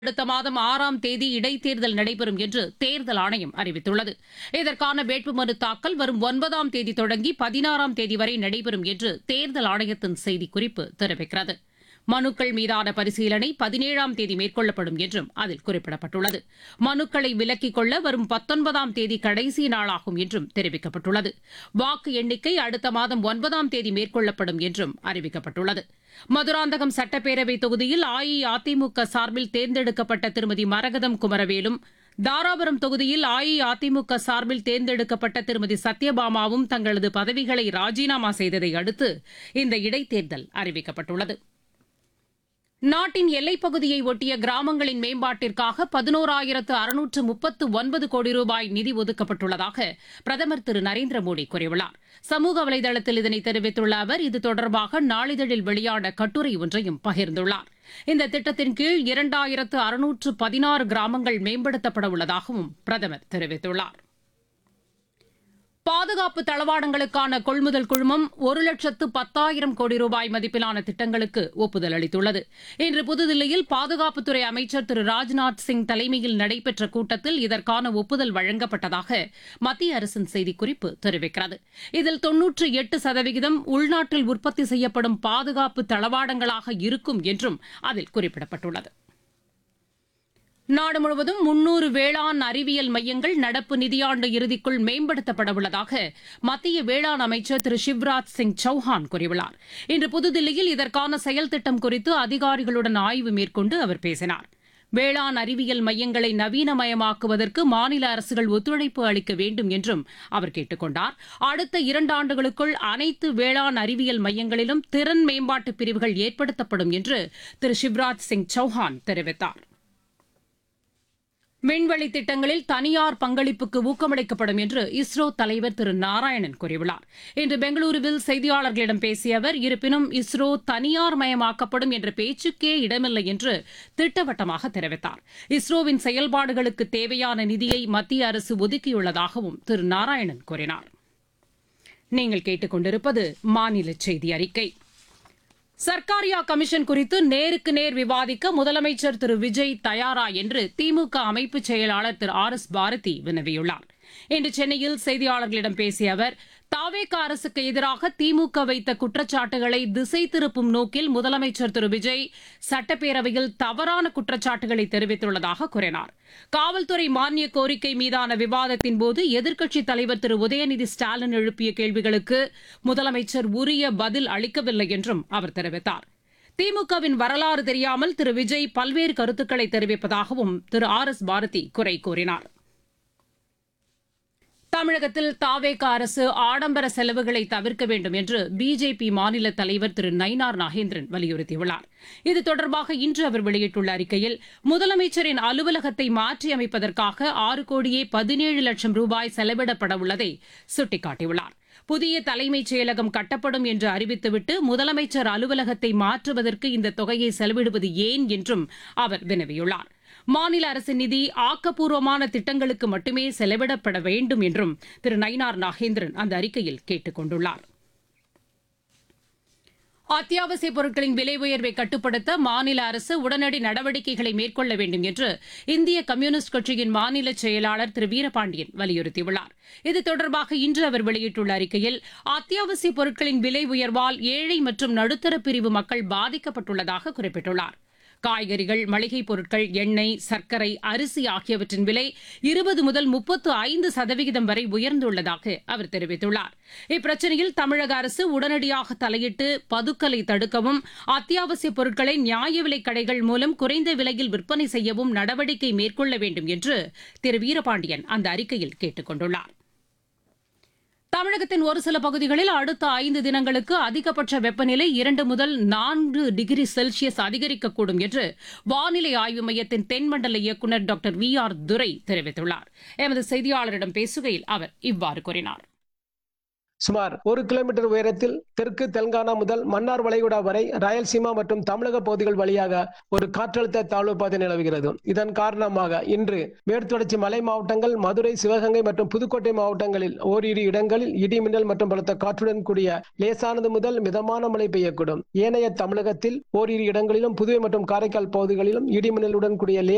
அடுத்த மாதம் ஆறாம் தேதி இடைத்தேர்தல் நடைபெறும் என்று தேர்தல் ஆணையம் அறிவித்துள்ளது இதற்கான வேட்புமனு தாக்கல் வரும் ஒன்பதாம் தேதி தொடங்கி பதினாறாம் தேதி வரை நடைபெறும் என்று தேர்தல் ஆணையத்தின் செய்திக்குறிப்பு தெரிவிக்கிறது மனுக்கள் மீதான பரிசீலனை பதினேழாம் தேதி மேற்கொள்ளப்படும் என்றும் அதில் குறிப்பிடப்பட்டுள்ளது மனுக்களை விலக்கிக் கொள்ள வரும் பத்தொன்பதாம் தேதி கடைசி நாளாகும் என்றும் தெரிவிக்கப்பட்டுள்ளது வாக்கு எண்ணிக்கை அடுத்த மாதம் ஒன்பதாம் தேதி மேற்கொள்ளப்படும் என்றும் அறிவிக்கப்பட்டுள்ளது மதுராந்தகம் சட்டப்பேரவை தொகுதியில் அஇஅதிமுக சார்பில் தேர்ந்தெடுக்கப்பட்ட திருமதி மரகதம் குமரவேலும் தாராபுரம் தொகுதியில் அஇஅதிமுக சார்பில் தேர்ந்தெடுக்கப்பட்ட திருமதி சத்யபாமாவும் தங்களது பதவிகளை ராஜினாமா செய்ததை அடுத்து இந்த இடைத்தேர்தல் அறிவிக்கப்பட்டுள்ளது நாட்டின் எல்லைப் பகுதியை ஒட்டிய கிராமங்களின் மேம்பாட்டிற்காக பதினோராயிரத்து அறுநூற்று முப்பத்து ஒன்பது கோடி ரூபாய் நிதி ஒதுக்கப்பட்டுள்ளதாக பிரதமர் திரு நரேந்திர மோடி கூறியுள்ளார் சமூக வலைதளத்தில் இதனை தெரிவித்துள்ள அவர் இது தொடர்பாக நாளிதழில் வெளியான கட்டுரை ஒன்றையும் பகிர்ந்துள்ளார் இந்த திட்டத்தின் கீழ் இரண்டாயிரத்து அறுநூற்று பதினாறு கிராமங்கள் மேம்படுத்தப்பட உள்ளதாகவும் பிரதமர் தெரிவித்துள்ளார் பாதுகாப்பு தளவாடங்களுக்கான கொள்முதல் குழுமம் ஒரு லட்சத்து பத்தாயிரம் கோடி ரூபாய் மதிப்பிலான திட்டங்களுக்கு ஒப்புதல் அளித்துள்ளது இன்று புதுதில்லியில் பாதுகாப்புத்துறை அமைச்சர் திரு ராஜ்நாத் சிங் தலைமையில் நடைபெற்ற கூட்டத்தில் இதற்கான ஒப்புதல் வழங்கப்பட்டதாக மத்திய அரசின் செய்திக்குறிப்பு தெரிவிக்கிறது இதில் தொன்னூற்று எட்டு சதவிகிதம் உள்நாட்டில் உற்பத்தி செய்யப்படும் பாதுகாப்பு தளவாடங்களாக இருக்கும் என்றும் அதில் குறிப்பிடப்பட்டுள்ளது நாடு முழுவதும் முன்னூறு வேளாண் அறிவியல் மையங்கள் நடப்பு நிதியாண்டு இறுதிக்குள் மேம்படுத்தப்பட உள்ளதாக மத்திய வேளாண் அமைச்சர் திரு சிவ்ராஜ் சிங் சௌஹான் கூறியுள்ளார் இன்று புதுதில்லியில் இதற்கான செயல் திட்டம் குறித்து அதிகாரிகளுடன் ஆய்வு மேற்கொண்டு அவர் பேசினார் வேளாண் அறிவியல் மையங்களை நவீனமயமாக்குவதற்கு மாநில அரசுகள் ஒத்துழைப்பு அளிக்க வேண்டும் என்றும் அவர் கேட்டுக் கொண்டார் அடுத்த இரண்டாண்டுகளுக்குள் அனைத்து வேளாண் அறிவியல் மையங்களிலும் திறன் மேம்பாட்டு பிரிவுகள் ஏற்படுத்தப்படும் என்று திரு சிவ்ராஜ் சிங் சௌஹான் தெரிவித்தார் விண்வெளி திட்டங்களில் தனியார் பங்களிப்புக்கு ஊக்கமளிக்கப்படும் என்று இஸ்ரோ தலைவர் திரு நாராயணன் கூறியுள்ளார் இன்று பெங்களூருவில் செய்தியாளர்களிடம் பேசிய அவர் இருப்பினும் இஸ்ரோ தனியார் மயமாக்கப்படும் என்ற பேச்சுக்கே இடமில்லை என்று திட்டவட்டமாக தெரிவித்தார் இஸ்ரோவின் செயல்பாடுகளுக்கு தேவையான நிதியை மத்திய அரசு ஒதுக்கியுள்ளதாகவும் திரு நாராயணன் கூறினார் நீங்கள் கேட்டுக்கொண்டிருப்பது மாநில செய்தி அறிக்கை சர்க்காரியா கமிஷன் குறித்து நேருக்கு நேர் விவாதிக்க முதலமைச்சர் திரு விஜய் தயாரா என்று திமுக அமைப்பு செயலாளர் திரு ஆர் எஸ் பாரதி வினவியுள்ளார் இன்று சென்னையில் செய்தியாளர்களிடம் பேசிய அவர் தாவேக அரசுக்கு எதிராக திமுக வைத்த குற்றச்சாட்டுகளை திசை திருப்பும் நோக்கில் முதலமைச்சர் திரு விஜய் சட்டப்பேரவையில் தவறான குற்றச்சாட்டுகளை தெரிவித்துள்ளதாக கூறினார் காவல்துறை மானிய கோரிக்கை மீதான விவாதத்தின் போது எதிர்க்கட்சித் தலைவர் திரு உதயநிதி ஸ்டாலின் எழுப்பிய கேள்விகளுக்கு முதலமைச்சர் உரிய பதில் அளிக்கவில்லை என்றும் அவர் தெரிவித்தார் திமுகவின் வரலாறு தெரியாமல் திரு விஜய் பல்வேறு கருத்துக்களை தெரிவிப்பதாகவும் திரு ஆர் எஸ் பாரதி குறை கூறினார் தமிழகத்தில் தாவேக அரசு ஆடம்பர செலவுகளை தவிர்க்க வேண்டும் என்று பிஜேபி மாநில தலைவர் திரு நயினார் நாகேந்திரன் வலியுறுத்தியுள்ளார் இது தொடர்பாக இன்று அவர் வெளியிட்டுள்ள அறிக்கையில் முதலமைச்சரின் அலுவலகத்தை மாற்றியமைப்பதற்காக ஆறு கோடியே பதினேழு லட்சம் ரூபாய் செலவிடப்பட உள்ளதை சுட்டிக்காட்டியுள்ளார் புதிய தலைமைச் செயலகம் கட்டப்படும் என்று அறிவித்துவிட்டு முதலமைச்சர் அலுவலகத்தை மாற்றுவதற்கு இந்த தொகையை செலவிடுவது ஏன் என்றும் அவர் வினவியுள்ளார் மாநில அரசின் நிதி ஆக்கப்பூர்வமான திட்டங்களுக்கு மட்டுமே செலவிடப்பட வேண்டும் என்றும் திரு நயினார் நாகேந்திரன் அந்த அறிக்கையில் கேட்டுக் கொண்டுள்ளார் அத்தியாவசிய பொருட்களின் விலை உயர்வை கட்டுப்படுத்த மாநில அரசு உடனடி நடவடிக்கைகளை மேற்கொள்ள வேண்டும் என்று இந்திய கம்யூனிஸ்ட் கட்சியின் மாநில செயலாளர் திரு வீரபாண்டியன் வலியுறுத்தியுள்ளார் இது தொடர்பாக இன்று அவர் வெளியிட்டுள்ள அறிக்கையில் அத்தியாவசிய பொருட்களின் விலை உயர்வால் ஏழை மற்றும் நடுத்தர பிரிவு மக்கள் பாதிக்கப்பட்டுள்ளதாக குறிப்பிட்டுள்ளார் காய்கறிகள் மளிகைப் பொருட்கள் எண்ணெய் சர்க்கரை அரிசி ஆகியவற்றின் விலை இருபது முதல் முப்பத்து ஐந்து சதவிகிதம் வரை உயர்ந்துள்ளதாக அவர் தெரிவித்துள்ளார் இப்பிரச்சனையில் தமிழக அரசு உடனடியாக தலையிட்டு பதுக்கலை தடுக்கவும் அத்தியாவசிய பொருட்களை நியாய விலைக் கடைகள் மூலம் குறைந்த விலையில் விற்பனை செய்யவும் நடவடிக்கை மேற்கொள்ள வேண்டும் என்று திரு வீரபாண்டியன் அந்த அறிக்கையில் கேட்டுக் கொண்டுள்ளார் தமிழகத்தின் ஒரு சில பகுதிகளில் அடுத்த ஐந்து தினங்களுக்கு அதிகபட்ச வெப்பநிலை இரண்டு முதல் நான்கு டிகிரி செல்சியஸ் அதிகரிக்கக்கூடும் என்று வானிலை ஆய்வு மையத்தின் தென்மண்டல இயக்குநர் டாக்டர் வி ஆர் துரை தெரிவித்துள்ளார் எமது செய்தியாளரிடம் பேசுகையில் அவர் இவ்வாறு கூறினார் சுமார் ஒரு கிலோமீட்டர் உயரத்தில் தெற்கு தெலுங்கானா முதல் மன்னார் வளைகுடா வரை ராயல்சீமா மற்றும் தமிழக பகுதிகள் வழியாக ஒரு காற்றழுத்த தாழ்வு பாதை நிலவுகிறது இதன் காரணமாக இன்று மேற்குத்தொடர்ச்சி மலை மாவட்டங்கள் மதுரை சிவகங்கை மற்றும் புதுக்கோட்டை மாவட்டங்களில் ஓரிரு இடங்களில் இடி மின்னல் மற்றும் பலத்த காற்றுடன் கூடிய லேசானது முதல் மிதமான மழை பெய்யக்கூடும் ஏனைய தமிழகத்தில் ஓரிரு இடங்களிலும் புதுவை மற்றும் காரைக்கால் பகுதிகளிலும் இடி மின்னலுடன் கூடிய லே